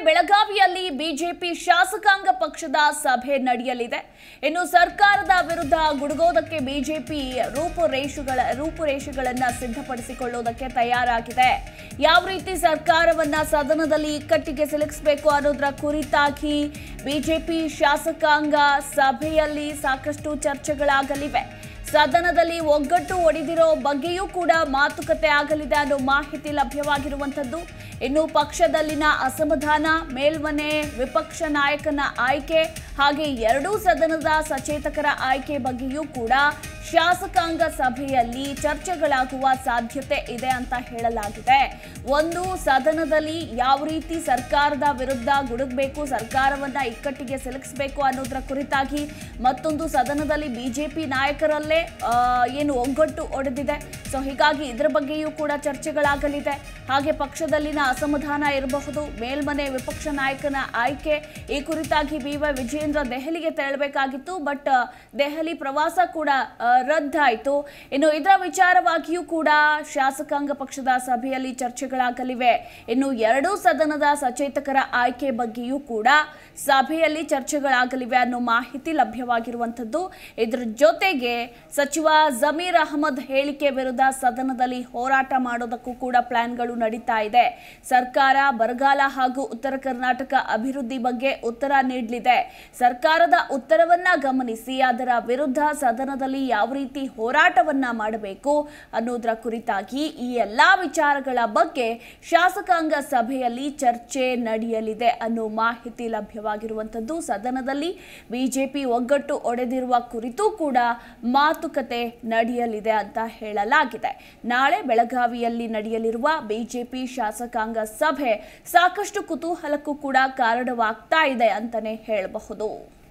ಬೆಳಗಾವಿಯಲ್ಲಿ ಬಿಜೆಪಿ ಶಾಸಕಾಂಗ ಪಕ್ಷದ ಸಭೆ ನಡೆಯಲಿದೆ ಇನ್ನು ಸರ್ಕಾರದ ವಿರುದ್ಧ ಗುಡುಗೋದಕ್ಕೆ ಬಿಜೆಪಿ ರೂಪುರೇಷೆಗಳ ರೂಪುರೇಷೆಗಳನ್ನ ಸಿದ್ಧಪಡಿಸಿಕೊಳ್ಳುವುದಕ್ಕೆ ತಯಾರಾಗಿದೆ ಯಾವ ರೀತಿ ಸರ್ಕಾರವನ್ನ ಸದನದಲ್ಲಿ ಇಕ್ಕಟ್ಟಿಗೆ ಸಿಲುಕಿಸಬೇಕು ಅನ್ನೋದರ ಕುರಿತಾಗಿ ಬಿಜೆಪಿ ಶಾಸಕಾಂಗ ಸಭೆಯಲ್ಲಿ ಸಾಕಷ್ಟು ಚರ್ಚೆಗಳಾಗಲಿವೆ ಸದನದಲ್ಲಿ ಒಗ್ಗಟ್ಟು ಒಡೆದಿರೋ ಬಗ್ಗೆಯೂ ಕೂಡ ಮಾತುಕತೆ ಆಗಲಿದೆ ಅನ್ನೋ ಮಾಹಿತಿ ಲಭ್ಯವಾಗಿರುವಂಥದ್ದು ಇನ್ನು ಪಕ್ಷದಲ್ಲಿನ ಅಸಮಾಧಾನ ಮೇಲ್ಮನೆ ವಿಪಕ್ಷ ನಾಯಕನ ಆಯ್ಕೆ ಹಾಗೆ ಎರಡೂ ಸದನದ ಸಚೇತಕರ ಆಯ್ಕೆ ಬಗ್ಗೆಯೂ ಕೂಡ ಶಾಸಕಾಂಗ ಸಭೆಯಲ್ಲಿ ಚರ್ಚೆಗಳಾಗುವ ಸಾಧ್ಯತೆ ಇದೆ ಅಂತ ಹೇಳಲಾಗಿದೆ ಒಂದು ಸದನದಲ್ಲಿ ಯಾವ ರೀತಿ ಸರ್ಕಾರದ ವಿರುದ್ಧ ಗುಡುಗಬೇಕು ಸರ್ಕಾರವನ್ನ ಇಕ್ಕಟ್ಟಿಗೆ ಸಿಲುಕಿಸಬೇಕು ಅನ್ನೋದರ ಕುರಿತಾಗಿ ಮತ್ತೊಂದು ಸದನದಲ್ಲಿ ಬಿಜೆಪಿ ನಾಯಕರಲ್ಲೇ ಆ, ಏನು ಒಗ್ಗಟ್ಟು ಒಡೆದಿದೆ ಸೊ ಹೀಗಾಗಿ ಇದರ ಬಗ್ಗೆಯೂ ಕೂಡ ಚರ್ಚೆಗಳಾಗಲಿದೆ ಹಾಗೆ ಪಕ್ಷದಲ್ಲಿನ ಅಸಮಾಧಾನ ಇರಬಹುದು ಮೇಲ್ಮನೆ ವಿಪಕ್ಷ ನಾಯಕನ ಆಯ್ಕೆ ಈ ಕುರಿತಾಗಿ ಬಿ ವೈ ವಿಜಯೇಂದ್ರ ದೆಹಲಿಗೆ ತೆರಳಬೇಕಾಗಿತ್ತು ಬಟ್ ದೆಹಲಿ ಪ್ರವಾಸ ಕೂಡ ಆ, ರದ್ದಾಯಿತು ಇನ್ನು ಇದರ ವಿಚಾರವಾಗಿಯೂ ಕೂಡ ಶಾಸಕಾಂಗ ಪಕ್ಷದ ಸಭೆಯಲ್ಲಿ ಚರ್ಚೆಗಳಾಗಲಿವೆ ಇನ್ನು ಎರಡೂ ಸದನದ ಸಚೇತಕರ ಆಯ್ಕೆ ಬಗ್ಗೆಯೂ ಕೂಡ ಸಭೆಯಲ್ಲಿ ಚರ್ಚೆಗಳಾಗಲಿವೆ ಅನ್ನೋ ಮಾಹಿತಿ ಲಭ್ಯವಾಗಿರುವಂಥದ್ದು ಇದರ ಜೊತೆಗೆ ಸಚಿವ ಜಮೀರ್ ಅಹಮದ್ ಹೇಳಿಕೆ ವಿರುದ್ಧ ಸದನದಲ್ಲಿ ಹೋರಾಟ ಮಾಡೋದಕ್ಕೂ ಕೂಡ ಪ್ಲಾನ್ಗಳು ನಡೀತಾ ಇದೆ ಸರ್ಕಾರ ಬರಗಾಲ ಹಾಗೂ ಉತ್ತರ ಕರ್ನಾಟಕ ಅಭಿವೃದ್ಧಿ ಬಗ್ಗೆ ಉತ್ತರ ನೀಡಲಿದೆ ಸರ್ಕಾರದ ಉತ್ತರವನ್ನ ಗಮನಿಸಿ ಅದರ ವಿರುದ್ಧ ಸದನದಲ್ಲಿ ಯಾವ ರೀತಿ ಹೋರಾಟವನ್ನ ಮಾಡಬೇಕು ಅನ್ನೋದರ ಕುರಿತಾಗಿ ಈ ಎಲ್ಲಾ ವಿಚಾರಗಳ ಬಗ್ಗೆ ಶಾಸಕಾಂಗ ಸಭೆಯಲ್ಲಿ ಚರ್ಚೆ ನಡೆಯಲಿದೆ ಅನ್ನೋ ಮಾಹಿತಿ ಲಭ್ಯವಾಗಿರುವಂಥದ್ದು ಸದನದಲ್ಲಿ ಬಿಜೆಪಿ ಒಗ್ಗಟ್ಟು ಒಡೆದಿರುವ ಕುರಿತೂ ಕೂಡ ಮಾತುಕತೆ ನಡೆಯಲಿದೆ ಅಂತ ಹೇಳಲಾಗಿದೆ ನಾಳೆ ಬೆಳಗಾವಿಯಲ್ಲಿ ನಡೆಯಲಿರುವ ಬಿಜೆಪಿ ಶಾಸಕಾಂಗ ಸಭೆ ಸಾಕಷ್ಟು ಕುತೂಹಲಕ್ಕೂ ಕೂಡ ಕಾರಣವಾಗ್ತಾ ಇದೆ ಅಂತಾನೆ ಹೇಳಬಹುದು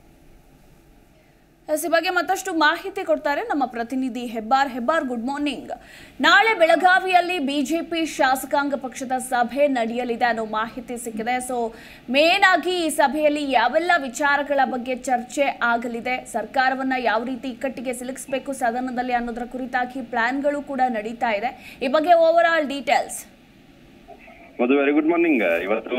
ಎಸ್, ಈ ಬಗ್ಗೆ ಮತ್ತಷ್ಟು ಮಾಹಿತಿ ಕೊಡ್ತಾರೆ ನಮ್ಮ ಪ್ರತಿನಿಧಿ ಹೆಬ್ಬಾರ್ ಹೆಬ್ಬಾರ್ ಗುಡ್ ಮಾರ್ನಿಂಗ್ ನಾಳೆ ಬೆಳಗಾವಿಯಲ್ಲಿ ಬಿಜೆಪಿ ಶಾಸಕಾಂಗ ಪಕ್ಷದ ಸಭೆ ನಡೆಯಲಿದೆ ಅನ್ನೋ ಮಾಹಿತಿ ಸಿಕ್ಕಿದೆ ಸೊ ಮೇನ್ ಆಗಿ ಈ ಸಭೆಯಲ್ಲಿ ಯಾವೆಲ್ಲ ವಿಚಾರಗಳ ಬಗ್ಗೆ ಚರ್ಚೆ ಆಗಲಿದೆ ಸರ್ಕಾರವನ್ನ ಯಾವ ರೀತಿ ಇಕ್ಕಟ್ಟಿಗೆ ಸಿಲುಕಿಸಬೇಕು ಸದನದಲ್ಲಿ ಅನ್ನೋದರ ಕುರಿತಾಗಿ ಪ್ಲಾನ್ಗಳು ಕೂಡ ನಡೀತಾ ಇದೆ ಈ ಬಗ್ಗೆ overall details Madhu very good morning ಇವತ್ತು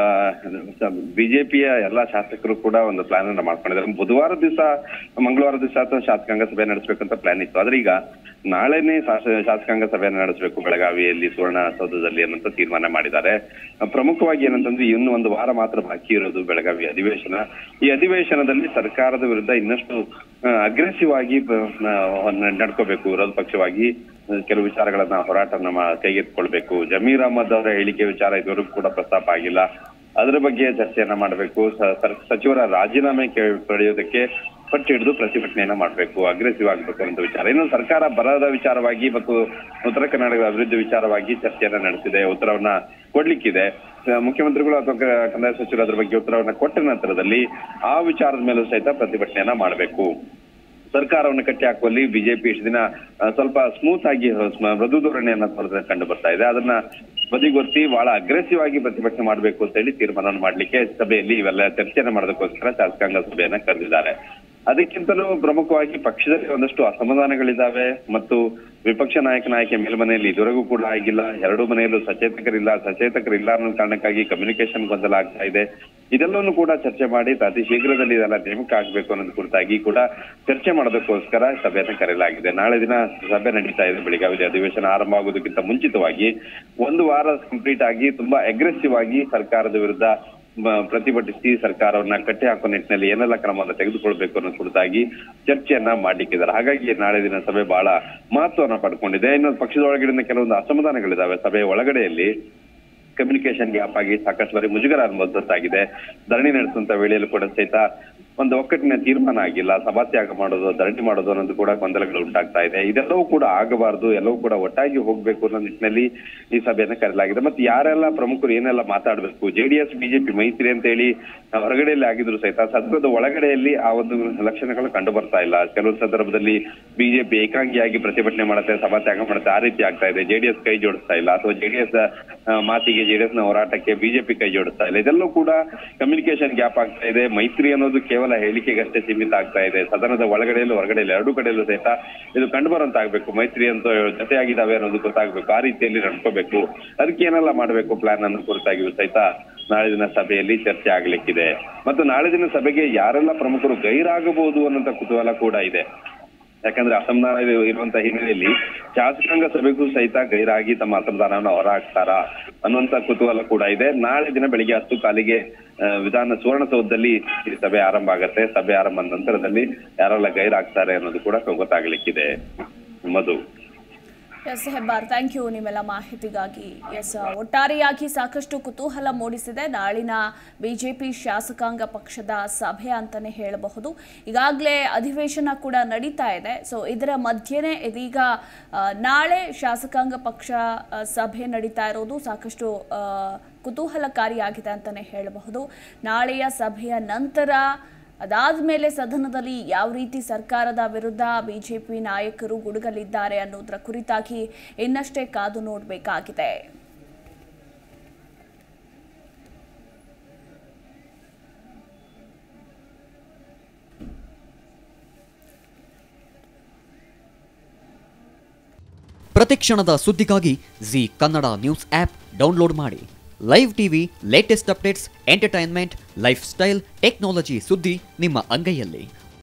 ಬಿಜೆಪಿಯ ಎಲ್ಲಾ ಶಾಸಕರು ಕೂಡ ಒಂದು ಪ್ಲಾನ್ ಅನ್ನ ಮಾಡ್ಕೊಂಡಿದ್ದಾರೆ ಬುಧವಾರ ದಿವಸ ಮಂಗಳವಾರ ದಿವಸ ಅಥವಾ ಶಾಸಕಾಂಗ ಸಭೆ ನಡೆಸಬೇಕಂತ ಪ್ಲಾನ್ ಇತ್ತು ಆದ್ರೆ ಈಗ ನಾಳೆನೇ ಶಾಸ- ಶಾಸಕಾಂಗ ಸಭೆಯನ್ನು ನಡೆಸಬೇಕು ಬೆಳಗಾವಿಯಲ್ಲಿ ಸುವರ್ಣಸೌಧದಲ್ಲಿ ಅನ್ನಂತ ತೀರ್ಮಾನ ಮಾಡಿದ್ದಾರೆ ಆ, ಪ್ರಮುಖವಾಗಿ ಏನಂತಂದ್ರೆ ಇನ್ನು ಒಂದು ವಾರ ಮಾತ್ರ ಬಾಕಿ ಇರೋದು ಬೆಳಗಾವಿ ಅಧಿವೇಶನ ಈ ಅಧಿವೇಶನದಲ್ಲಿ ಸರ್ಕಾರದ ವಿರುದ್ಧ ಇನ್ನಷ್ಟು ಅಗ್ರೆಸಿವ್ ಆಗಿ ಬ- ನ- ನಡ್ಕೋಬೇಕು ವಿರೋಧ ಪಕ್ಷವಾಗಿ ಆ, ಕೆಲವು ವಿಚಾರಗಳನ್ನ ಹೋರಾಟನ ಮಾ- ಕೈಗೆತ್ತಿಕೊಳ್ಬೇಕು ಜಮೀರ್ ಅಹಮದ್ ಅವರ ಹೇಳಿಕೆ ವಿಚಾರ ಇದುವರೆಗೂ ಕೂಡ ಪ್ರಸ್ತಾಪ ಆಗಿಲ್ಲ ಅದರ ಬಗ್ಗೆ ಚರ್ಚೆಯನ್ನ ಮಾಡಬೇಕು ಸಚಿವರ ರಾಜೀನಾಮೆ ಕೆ- ಪಡೆಯೋದಕ್ಕೆ ಪಟ್ಟು ಹಿಡಿದು ಪ್ರತಿಭಟನೆಯನ್ನ ಮಾಡಬೇಕು ಅಗ್ರೆಸಿವ್ ಆಗಬೇಕು ಅಂತ ವಿಚಾರ ಇನ್ನು ಸರ್ಕಾರ ಬರದ ವಿಚಾರವಾಗಿ ಮತ್ತು ಉತ್ತರ ಕರ್ನಾಟಕದ ಅಭಿವೃದ್ಧಿ ವಿಚಾರವಾಗಿ ಚರ್ಚೆಯನ್ನ ನಡೆಸಿದೆ ಉತ್ತರವನ್ನ ಕೊಡ್ಲಿಕ್ಕಿದೆ ಆ, ಮುಖ್ಯಮಂತ್ರಿಗಳು ಅಥವಾ ಕ- ಕಂದಾಯ ಸಚಿವರು ಅದ್ರ ಬಗ್ಗೆ ಉತ್ತರವನ್ನ ಕೊಟ್ಟ ನಂತರದಲ್ಲಿ ಆ ವಿಚಾರದ ಮೇಲೂ ಸಹಿತ ಪ್ರತಿಭಟನೆಯನ್ನ ಮಾಡಬೇಕು ಸರ್ಕಾರವನ್ನು ಕಟ್ಟಿ ಹಾಕುವಲ್ಲಿ ಬಿಜೆಪಿ ಇಷ್ಟು ದಿನ ಆ, ಸ್ವಲ್ಪ ಸ್ಮೂತ್ ಆಗಿ ಸ್ಮ- ಮೃದು ಧೋರಣೆಯನ್ನ ತೋರಿದ ಕಂಡು ಬರ್ತಾ ಇದೆ ಅದನ್ನ ಬದಿಗೊತ್ತಿ ಬಹಳ ಅಗ್ರೆಸಿವ್ ಆಗಿ ಪ್ರತಿಭಟನೆ ಮಾಡಬೇಕು ಅಂತ ಹೇಳಿ ತೀರ್ಮಾನ ಮಾಡ್ಲಿಕ್ಕೆ ಸಭೆಯಲ್ಲಿ ಇವೆಲ್ಲ ಚರ್ಚೆಯನ್ನ ಮಾಡೋದಕ್ಕೋಸ್ಕರ ಶಾಸಕಾಂಗ ಸಭೆಯನ್ನ ಕರೆದಿದ್ದಾರೆ ಅದಕ್ಕಿಂತಲೂ ಪ್ರಮುಖವಾಗಿ ಪಕ್ಷದಲ್ಲಿ ಒಂದಷ್ಟು ಅಸಮಾಧಾನಗಳಿದ್ದಾವೆ ಮತ್ತು ವಿಪಕ್ಷ ನಾಯಕನ ಆಯ್ಕೆ ಮೇಲ್ಮನೆಯಲ್ಲಿ ಇದುವರೆಗೂ ಕೂಡ ಆಗಿಲ್ಲ ಎರಡೂ ಮನೆಯಲ್ಲೂ ಸಚೇತಕರಿಲ್ಲ ಸಚೇತಕರಿಲ್ಲ ಅನ್ನೋ ಕಾರಣಕ್ಕಾಗಿ ಕಮ್ಯುನಿಕೇಶನ್ ಗೊಂದಲ ಆಗ್ತಾ ಇದೆ ಇದೆಲ್ಲವನ್ನು ಕೂಡ ಚರ್ಚೆ ಮಾಡಿ ಅತಿ ಶೀಘ್ರದಲ್ಲಿ ಇದೆಲ್ಲ ನೇಮಕ ಆಗಬೇಕು ಅನ್ನೋದು ಕುರಿತಾಗಿ ಕೂಡ ಚರ್ಚೆ ಮಾಡೋದಕ್ಕೋಸ್ಕರ ಸಭೆಯನ್ನು ಕರೆಯಲಾಗಿದೆ ನಾಳೆ ದಿನ ಸಭೆ ನಡೀತಾ ಇದೆ ಬೆಳಗಾವಿ ಅಧಿವೇಶನ ಆರಂಭ ಆಗೋದಕ್ಕಿಂತ ಮುಂಚಿತವಾಗಿ ಒಂದು ವಾರ ಕಂಪ್ಲೀಟ್ ಆಗಿ ತುಂಬಾ ಅಗ್ರೆಸಿವ್ ಆಗಿ ಸರ್ಕಾರದ ವಿರುದ್ಧ ಮ- ಪ್ರತಿಭಟಿಸಿ ಸರ್ಕಾರವನ್ನ ಕಟ್ಟಿ ಹಾಕುವ ನಿಟ್ಟಿನಲ್ಲಿ ಏನೆಲ್ಲ ಕ್ರಮವನ್ನು ತೆಗೆದುಕೊಳ್ಬೇಕು ಅನ್ನೋ ಕುರಿತಾಗಿ ಚರ್ಚೆಯನ್ನ ಮಾಡ್ಲಿಕ್ಕಿದ್ದಾರೆ ಹಾಗಾಗಿ ನಾಳೆ ದಿನ ಸಭೆ ಬಹಳ ಮಹತ್ವವನ್ನ ಪಡ್ಕೊಂಡಿದೆ ಇನ್ನು ಪಕ್ಷದ ಒಳಗಡೆ ಕೆಲವೊಂದು ಅಸಮಾಧಾನಗಳಿದಾವೆ ಸಭೆಯ ಒಳಗಡೆಯಲ್ಲಿ ಕಮ್ಯುನಿಕೇಶನ್ ಗ್ಯಾಪ್ ಆಗಿ ಸಾಕಷ್ಟು ಬಾರಿ ಮುಜುಗರ ಅನುಭವಿಸತ್ತಾಗಿದೆ ಧರಣಿ ನಡೆಸುವಂತ ವೇಳೆಯಲ್ಲೂ ಕೂಡ ಸಹಿತ ಒಂದು ಒಕ್ಕಟ್ಟಿನ ತೀರ್ಮಾನ ಆಗಿಲ್ಲ ಸಭಾತ್ಯಾಗ ಮಾಡೋದು ಧರಣಿ ಮಾಡೋದು ಅನ್ನೋದು ಕೂಡ ಗೊಂದಲಗಳು ಉಂಟಾಗ್ತಾ ಇದೆ ಇದೆಲ್ಲವೂ ಕೂಡ ಆಗಬಾರದು ಎಲ್ಲವೂ ಕೂಡ ಒಟ್ಟಾಗಿ ಹೋಗ್ಬೇಕು ಅನ್ನೋ ನಿಟ್ಟಿನಲ್ಲಿ ಈ ಸಭೆಯನ್ನ ಕರೆಯಲಾಗಿದೆ ಮತ್ತೆ ಯಾರೆಲ್ಲ ಪ್ರಮುಖರು ಏನೆಲ್ಲ ಮಾತಾಡ್ಬೇಕು ಜೆಡಿಎಸ್ ಬಿಜೆಪಿ ಮೈತ್ರಿ ಅಂತ ಹೇಳಿ ಹೊರಗಡೆಯಲ್ಲಿ ಆಗಿದ್ರು ಸಹಿತ ಸದನದ ಒಳಗಡೆಯಲ್ಲಿ ಆ ಒಂದು ಲಕ್ಷಣಗಳು ಕಂಡು ಬರ್ತಾ ಇಲ್ಲ ಕೆಲವು ಸಂದರ್ಭದಲ್ಲಿ ಬಿಜೆಪಿ ಏಕಾಂಗಿಯಾಗಿ ಪ್ರತಿಭಟನೆ ಮಾಡುತ್ತೆ ಸಭಾತ್ಯಾಗ ಮಾಡುತ್ತೆ ಆ ರೀತಿ ಆಗ್ತಾ ಇದೆ ಜೆಡಿಎಸ್ ಕೈ ಜೋಡಿಸ್ತಾ ಇಲ್ಲ ಅಥವಾ ಜೆಡಿಎಸ್ ಮಾತಿಗೆ ಜೆಡಿಎಸ್ ನ ಹೋರಾಟಕ್ಕೆ ಬಿಜೆಪಿ ಕೈ ಜೋಡಿಸ್ತಾ ಇಲ್ಲ ಇದೆಲ್ಲವೂ ಕೂಡ ಕಮ್ಯುನಿಕೇಶನ್ ಗ್ಯಾಪ್ ಆಗ್ತಾ ಇದೆ ಮೈತ್ರಿ ಅನ್ನೋದು ಕೇವಲ ಹೇಳಿಕೆಗಷ್ಟೇ ಸೀಮಿತ ಆಗ್ತಾ ಇದೆ ಸದನದ ಒಳಗಡೆಯಲ್ಲೂ ಹೊರಗಡೆಯಲ್ಲೂ ಎರಡೂ ಕಡೆಯಲ್ಲೂ ಸಹಿತ ಇದು ಕಂಡು ಬರುವಂತಾಗ್ಬೇಕು ಮೈತ್ರಿ ಅಂತ ಜೊತೆಯಾಗಿದ್ದಾವೆ ಅನ್ನೋದು ಗೊತ್ತಾಗ್ಬೇಕು ಆ ರೀತಿಯಲ್ಲಿ ನಡ್ಕೋಬೇಕು ಅದಕ್ಕೆ ಏನೆಲ್ಲ ಮಾಡಬೇಕು ಪ್ಲಾನ್ ಅನ್ನೋ ಕುರಿತಾಗಿಯೂ ಸಹಿತ ನಾಳೆ ದಿನ ಸಭೆಯಲ್ಲಿ ಚರ್ಚೆ ಆಗ್ಲಿಕ್ಕಿದೆ ಮತ್ತು ನಾಳೆ ದಿನ ಸಭೆಗೆ ಯಾರೆಲ್ಲ ಪ್ರಮುಖರು ಗೈರಾಗಬಹುದು ಅನ್ನೋಂಥ ಕುತೂಹಲ ಕೂಡ ಇದೆ ಯಾಕಂದ್ರೆ ಅಸಮಾಧಾನ ಇರುವಂತ ಹಿನ್ನೆಲೆಯಲ್ಲಿ ಶಾಸಕಾಂಗ ಸಭೆಗೂ ಸಹಿತ ಗೈರಾಗಿ ತಮ್ಮ ಅಸಮಾಧಾನವನ್ನು ಹೊರಹಾಕ್ತಾರಾ ಅನ್ನುವಂತ ಕುತೂಹಲ ಕೂಡ ಇದೆ ನಾಳೆ ದಿನ ಬೆಳಿಗ್ಗೆ ಹತ್ತು ಕಾಲಿಗೆ ಆ, ವಿಧಾನ ಸುವರ್ಣಸೌಧದಲ್ಲಿ ಈ ಸಭೆ ಆರಂಭ ಆಗತ್ತೆ ಸಭೆ ಆರಂಭ ನಂತರದಲ್ಲಿ ಯಾರೆಲ್ಲ ಗೈರಾಗ್ತಾರೆ ಅನ್ನೋದು ಕೂಡ ಗೊತ್ತಾಗ್ಲಿಕ್ಕಿದೆ Madhu S Hebbar thank you ನಿಮ್ಮೆಲ್ಲ ಮಾಹಿತಿಗಾಗಿ ಎಸ್ ಒಟ್ಟಾರೆಯಾಗಿ ಸಾಕಷ್ಟು ಕುತೂಹಲ ಮೂಡಿಸಿದೆ ನಾಳಿನ ಬಿಜೆಪಿ ಶಾಸಕಾಂಗ ಪಕ್ಷದ ಸಭೆ ಅಂತಾನೆ ಹೇಳಬಹುದು ಈಗಾಗಲೇ ಅಧಿವೇಶನ ಕೂಡ ನಡೀತಾ ಇದೆ ಸೊ ಇದರ ಮಧ್ಯೆನೇ ಇದೀಗ ಆ, ನಾಳೆ ಶಾಸಕಾಂಗ ಪಕ್ಷ ಆ, ಸಭೆ ನಡೀತಾ ಇರೋದು ಸಾಕಷ್ಟು ಆ, ಕುತೂಹಲಕಾರಿಯಾಗಿದೆ ಅಂತಾನೆ ಹೇಳಬಹುದು ನಾಳೆಯ ಸಭೆಯ ನಂತರ ಅದಾದ್ಮೇಲೆ ಸದನದಲ್ಲಿ ಯಾವ ರೀತಿ ಸರ್ಕಾರದ ವಿರುದ್ಧ ಬಿಜೆಪಿ ನಾಯಕರು ಗುಡುಗಲಿದ್ದಾರೆ ಅನ್ನೋದರ ಕುರಿತಾಗಿ ಇನ್ನಷ್ಟೇ ಕಾದು ನೋಡಬೇಕಾಗಿದೆ ಪ್ರತಿಕ್ಷಣದ ಸುದ್ದಿಗಾಗಿ Zee Kannada news app download ಮಾಡಿ live TV latest updates entertainment lifestyle technology ಸುದ್ದಿ ನಿಮ್ಮ ಅಂಗೈಯಲ್ಲಿ